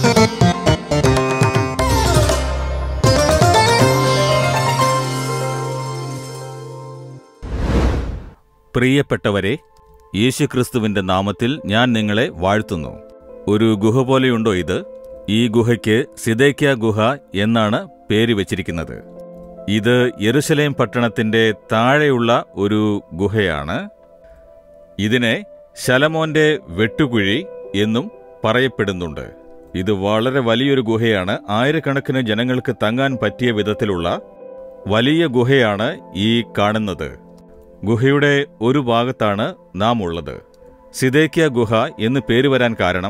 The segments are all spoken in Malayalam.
പ്രിയപ്പെട്ടവരെ യേശുക്രിസ്തുവിന്റെ നാമത്തിൽ ഞാൻ നിങ്ങളെ വാഴ്ത്തുന്നു ഒരു ഗുഹ പോലെയുണ്ടോ ഇത് ഈ ഗുഹയ്ക്ക് സിദേക്യ ഗുഹ എന്നാണ് പേര് വച്ചിരിക്കുന്നത് ഇത് യെരുശലേം പട്ടണത്തിന്റെ താഴെയുള്ള ഒരു ഗുഹയാണ് ഇതിനെ ശലമോന്റെ വെട്ടുകുഴി എന്നും പറയപ്പെടുന്നുണ്ട് ഇത് വളരെ വലിയൊരു ഗുഹയാണ് ആയിരക്കണക്കിന് ജനങ്ങൾക്ക് തങ്ങാൻ പറ്റിയ വിധത്തിലുള്ള വലിയ ഗുഹയാണ് ഈ കാണുന്നത് ഗുഹയുടെ ഒരു ഭാഗത്താണ് നാം ഉള്ളത് സിദേക്യ ഗുഹ എന്ന് പേര് വരാൻ കാരണം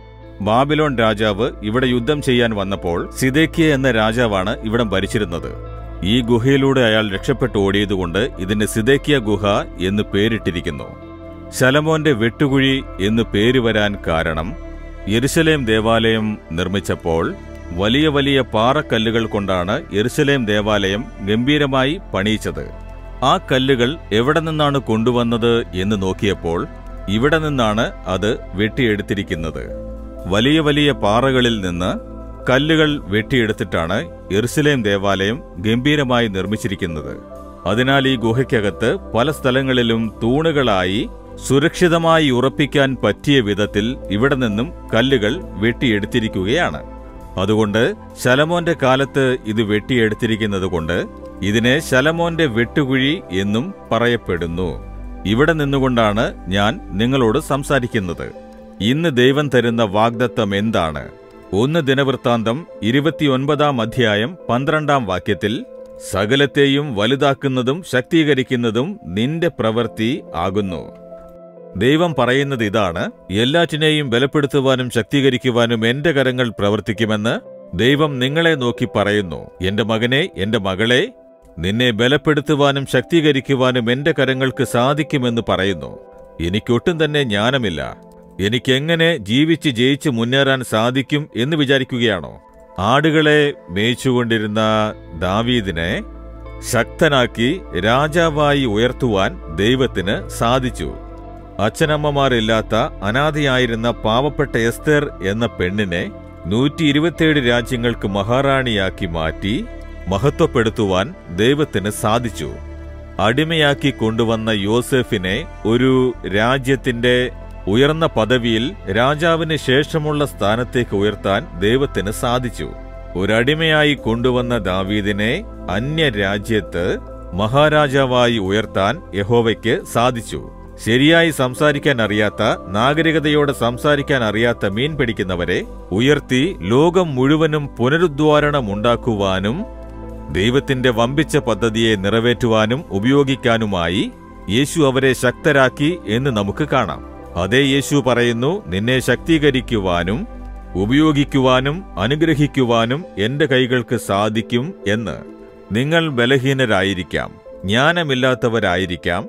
ബാബിലോൺ രാജാവ് ഇവിടെ യുദ്ധം ചെയ്യാൻ വന്നപ്പോൾ സിദേക്യ എന്ന രാജാവാണ് ഇവിടം ഭരിച്ചിരുന്നത് ഈ ഗുഹയിലൂടെ അയാൾ രക്ഷപ്പെട്ടു ഓടിയതുകൊണ്ട് ഇതിന് സിദേക്യ ഗുഹ എന്ന് പേരിട്ടിരിക്കുന്നു ശലമോന്റെ വെട്ടുകുഴി എന്ന് പേര് വരാൻ കാരണം യെരുശലേം ദേവാലയം നിർമ്മിച്ചപ്പോൾ വലിയ വലിയ പാറക്കല്ലുകൾ കൊണ്ടാണ് യെരുശലേം ദേവാലയം ഗംഭീരമായി പണിയിച്ചത് ആ കല്ലുകൾ എവിടെ നിന്നാണ് കൊണ്ടുവന്നത് എന്ന് നോക്കിയപ്പോൾ ഇവിടെ നിന്നാണ് അത് വെട്ടിയെടുത്തിരിക്കുന്നത് വലിയ വലിയ പാറകളിൽ നിന്ന് കല്ലുകൾ വെട്ടിയെടുത്തിട്ടാണ് എറുസലേം ദേവാലയം ഗംഭീരമായി നിർമ്മിച്ചിരിക്കുന്നത് അതിനാൽ ഈ ഗുഹയ്ക്കകത്ത് പല സ്ഥലങ്ങളിലും തൂണുകളായി സുരക്ഷിതമായി ഉറപ്പിക്കാൻ പറ്റിയ വിധത്തിൽ ഇവിടെ നിന്നും കല്ലുകൾ വെട്ടിയെടുത്തിരിക്കുകയാണ് അതുകൊണ്ട് ശലമോന്റെ കാലത്ത് ഇത് വെട്ടിയെടുത്തിരിക്കുന്നത് കൊണ്ട് ഇതിനെ ശലമോന്റെ വെട്ടുകുഴി എന്നും പറയപ്പെടുന്നു ഇവിടെ നിന്നുകൊണ്ടാണ് ഞാൻ നിങ്ങളോട് സംസാരിക്കുന്നത് ഇന്ന് ദൈവം തരുന്ന വാഗ്ദത്തം എന്താണ് ഒന്ന് ദിനവൃത്താന്തം ഇരുപത്തിയൊൻപതാം അധ്യായം പന്ത്രണ്ടാം വാക്യത്തിൽ സകലത്തെയും വലുതാക്കുന്നതും ശക്തീകരിക്കുന്നതും നിന്റെ പ്രവൃത്തി ആകുന്നു ദൈവം പറയുന്നത് ഇതാണ് എല്ലാറ്റിനെയും ബലപ്പെടുത്തുവാനും ശക്തീകരിക്കുവാനും എന്റെ കരങ്ങൾ പ്രവർത്തിക്കുമെന്ന് ദൈവം നിങ്ങളെ നോക്കി പറയുന്നു എന്റെ മകനെ എന്റെ മകളെ നിന്നെ ബലപ്പെടുത്തുവാനും ശക്തീകരിക്കുവാനും എന്റെ കരങ്ങൾക്ക് സാധിക്കുമെന്ന് പറയുന്നു എനിക്കൊട്ടും തന്നെ ജ്ഞാനമില്ല എനിക്കെങ്ങനെ ജീവിച്ച് ജയിച്ച് മുന്നേറാൻ സാധിക്കും എന്ന് വിചാരിക്കുകയാണോ ആടുകളെ മേയിച്ചുകൊണ്ടിരുന്ന ദാവീദിനെ ശക്തനാക്കി രാജാവായി ഉയർത്തുവാൻ ദൈവത്തിന് സാധിച്ചു അച്ഛനമ്മമാരില്ലാത്ത അനാഥയായിരുന്ന പാവപ്പെട്ട എസ്തർ എന്ന പെണ്ണിനെ നൂറ്റി ഇരുപത്തിയേഴ് രാജ്യങ്ങൾക്ക് മഹാറാണിയാക്കി മാറ്റി മഹത്വപ്പെടുത്തുവാൻ ദൈവത്തിന് സാധിച്ചു അടിമയാക്കി കൊണ്ടുവന്ന യോസെഫിനെ ഒരു രാജ്യത്തിന്റെ ഉയർന്ന പദവിയിൽ രാജാവിന് ശേഷമുള്ള സ്ഥാനത്തേക്ക് ഉയർത്താൻ ദൈവത്തിന് സാധിച്ചു ഒരടിമയായി കൊണ്ടുവന്ന ദാവീദിനെ അന്യരാജ്യത്ത് മഹാരാജാവായി ഉയർത്താൻ യഹോവയ്ക്ക് സാധിച്ചു ശരിയായി സംസാരിക്കാൻ അറിയാത്ത നാഗരികതയോടെ സംസാരിക്കാൻ അറിയാത്ത മീൻ പിടിക്കുന്നവരെ ഉയർത്തി ലോകം മുഴുവനും പുനരുദ്ധാരണമുണ്ടാക്കുവാനും ദൈവത്തിന്റെ വമ്പിച്ച പദ്ധതിയെ നിറവേറ്റുവാനും ഉപയോഗിക്കാനുമായി യേശു അവരെ ശക്തരാക്കി എന്ന് നമുക്ക് കാണാം അതേ യേശു പറയുന്നു നിന്നെ ശക്തീകരിക്കുവാനും ഉപയോഗിക്കുവാനും അനുഗ്രഹിക്കുവാനും എന്റെ കൈകൾക്ക് സാധിക്കും എന്ന് നിങ്ങൾ ബലഹീനരായിരിക്കാം ജ്ഞാനമില്ലാത്തവരായിരിക്കാം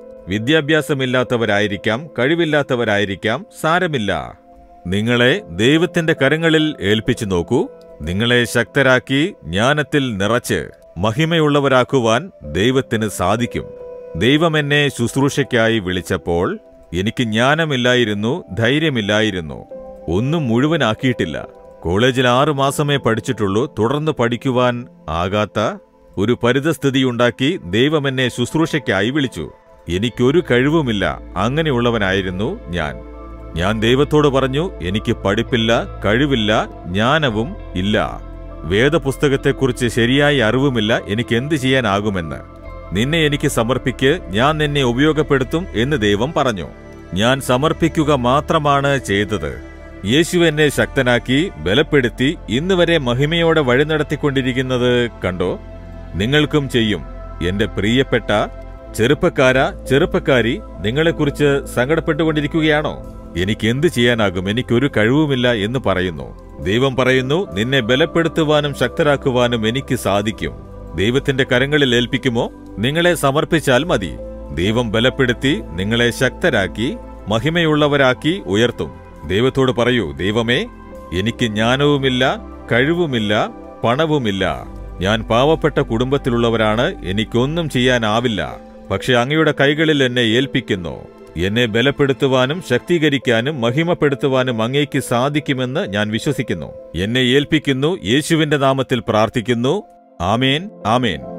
വിദ്യാഭ്യാസമില്ലാത്തവരായിരിക്കാം കഴിവില്ലാത്തവരായിരിക്കാം സാരമില്ല നിങ്ങളെ ദൈവത്തിന്റെ കരങ്ങളിൽ ഏൽപ്പിച്ചു നോക്കൂ നിങ്ങളെ ശക്തരാക്കി ജ്ഞാനത്തിൽ നിറച്ച് മഹിമയുള്ളവരാക്കുവാൻ ദൈവത്തിന് സാധിക്കും ദൈവം എന്നെ ശുശ്രൂഷയ്ക്കായി വിളിച്ചപ്പോൾ എനിക്ക് ജ്ഞാനമില്ലായിരുന്നു ധൈര്യമില്ലായിരുന്നു ഒന്നും മുഴുവനാക്കിയിട്ടില്ല കോളേജിൽ ആറു മാസമേ പഠിച്ചിട്ടുള്ളൂ തുടർന്ന് പഠിക്കുവാൻ ആകാത്ത ഒരു പരിതസ്ഥിതിയുണ്ടാക്കി ദൈവം എന്നെ ശുശ്രൂഷയ്ക്കായി വിളിച്ചു എനിക്കൊരു കഴിവുമില്ല അങ്ങനെയുള്ളവനായിരുന്നു ഞാൻ ഞാൻ ദൈവത്തോട് പറഞ്ഞു എനിക്ക് പഠിപ്പില്ല കഴിവില്ല ജ്ഞാനവും ഇല്ല വേദപുസ്തകത്തെക്കുറിച്ച് ശരിയായ അറിവുമില്ല എനിക്ക് എന്ത് ചെയ്യാനാകുമെന്ന് നിന്നെ എനിക്ക് സമർപ്പിക്ക് ഞാൻ നിന്നെ ഉപയോഗപ്പെടുത്തും എന്ന് ദൈവം പറഞ്ഞു ഞാൻ സമർപ്പിക്കുക മാത്രമാണ് ചെയ്തത് യേശു എന്നെ ശക്തനാക്കി ബലപ്പെടുത്തി ഇന്ന് വരെ മഹിമയോടെ വഴി നടത്തിക്കൊണ്ടിരിക്കുന്നത് കണ്ടോ നിങ്ങൾക്കും ചെയ്യും എന്റെ പ്രിയപ്പെട്ട ചെറുപ്പക്കാര ചെറുപ്പക്കാരി നിങ്ങളെക്കുറിച്ച് സങ്കടപ്പെട്ടുകൊണ്ടിരിക്കുകയാണോ എനിക്ക് എന്ത് ചെയ്യാനാകും എനിക്കൊരു കഴിവുമില്ല എന്ന് പറയുന്നു ദൈവം പറയുന്നു നിന്നെ ബലപ്പെടുത്തുവാനും ശക്തരാക്കുവാനും എനിക്ക് സാധിക്കും ദൈവത്തിന്റെ കരങ്ങളിൽ ഏൽപ്പിക്കുമോ നിങ്ങളെ സമർപ്പിച്ചാൽ മതി ദൈവം ബലപ്പെടുത്തി നിങ്ങളെ ശക്തരാക്കി മഹിമയുള്ളവരാക്കി ഉയർത്തും ദൈവത്തോട് പറയൂ ദൈവമേ എനിക്ക് ജ്ഞാനവുമില്ല കഴിവുമില്ല പണവുമില്ല ഞാൻ പാവപ്പെട്ട കുടുംബത്തിലുള്ളവരാണ് എനിക്കൊന്നും ചെയ്യാനാവില്ല പക്ഷെ അങ്ങയുടെ കൈകളിൽ എന്നെ ഏൽപ്പിക്കുന്നു എന്നെ ബലപ്പെടുത്തുവാനും ശക്തീകരിക്കാനും മഹിമപ്പെടുത്തുവാനും അങ്ങേക്ക് സാധിക്കുമെന്ന് ഞാൻ വിശ്വസിക്കുന്നു എന്നെ ഏൽപ്പിക്കുന്നു യേശുവിന്റെ നാമത്തിൽ പ്രാർത്ഥിക്കുന്നു ആമേൻ ആമേൻ